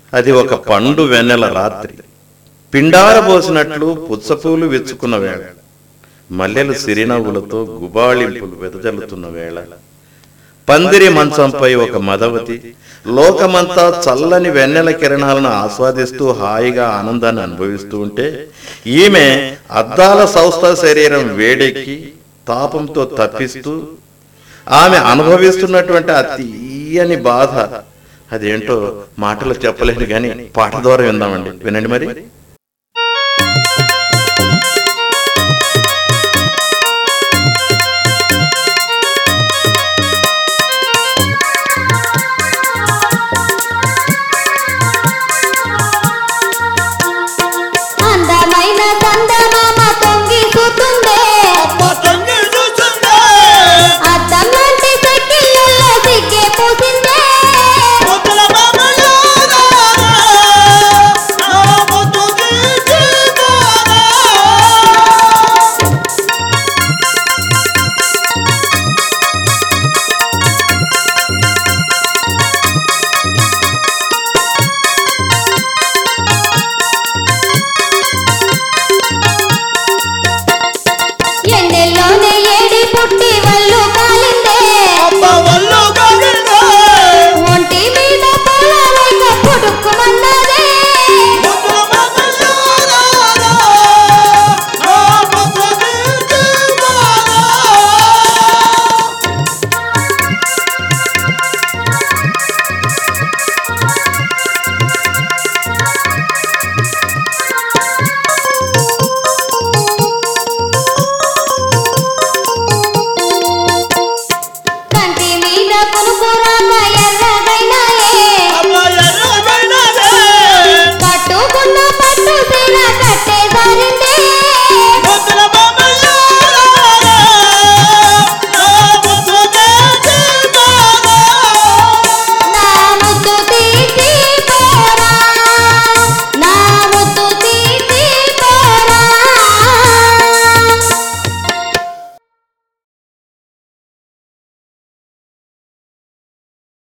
అది ఒక పండు వెన్నెల రాత్రి పిండారబోసినట్లు పుచ్చపూలు విచ్చుకున్న వేళ మల్లెలు సిరినవ్వులతో గుబాళింపులు వెదజల్లుతున్న వేళ పందిరి మంచంపై ఒక మదవతి లోకమంతా చల్లని వెన్నెల కిరణాలను ఆస్వాదిస్తూ హాయిగా ఆనందాన్ని అనుభవిస్తూ ఉంటే ఈమె అద్దాల సంస్థ శరీరం వేడెక్కి తాపంతో తప్పిస్తూ ఆమె అనుభవిస్తున్నటువంటి ఆ తీయని బాధ అదేంటో మాటలు చెప్పలేను కానీ పాట ద్వారా విందామండి వినండి మరి